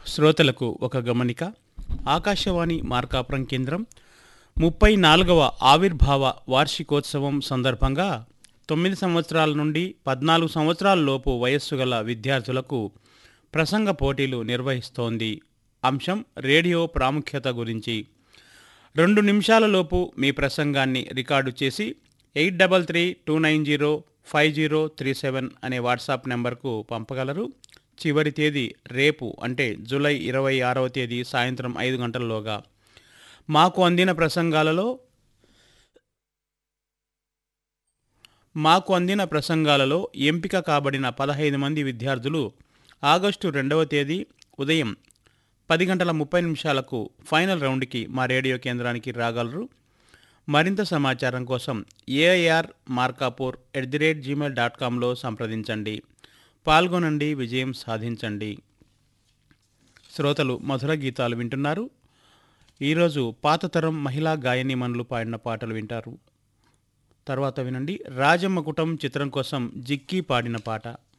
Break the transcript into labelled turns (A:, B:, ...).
A: శ్రోతలకు ఒక గమనిక ఆకాశవాణి మార్కాపురం కేంద్రం ముప్పై నాలుగవ ఆవిర్భావ వార్షికోత్సవం సందర్భంగా తొమ్మిది సంవత్సరాల నుండి పద్నాలుగు సంవత్సరాల లోపు వయస్సు గల విద్యార్థులకు ప్రసంగ పోటీలు నిర్వహిస్తోంది అంశం రేడియో ప్రాముఖ్యత గురించి రెండు నిమిషాల లోపు మీ ప్రసంగాన్ని రికార్డు చేసి eight double three two nine zero five zero three seven అనే వాట్సాప్ నెంబర్కు పంపగలరు చివరి తేదీ రేపు అంటే జూలై ఇరవై ఆరవ తేదీ సాయంత్రం ఐదు గంటల్లోగా మాకు అందిన ప్రసంగాలలో మాకు అందిన ప్రసంగాలలో ఎంపిక కాబడిన పదహైదు మంది విద్యార్థులు ఆగస్టు రెండవ తేదీ ఉదయం పది గంటల ముప్పై నిమిషాలకు ఫైనల్ రౌండ్కి మా రేడియో కేంద్రానికి రాగలరు మరింత సమాచారం కోసం AIR Markapur at the rate Gmail dot కామ్లో సంప్రదించండి పాల్గొనండి విజయం సాధించండి శ్రోతలు మధుర గీతాలు వింటున్నారు ఈరోజు పాతతరం మహిళా గాయని మనులు పాడిన పాటలు వింటారు తర్వాత వినండి రాజమ్మ కుటం చిత్రం కోసం జిక్కీ పాడిన పాట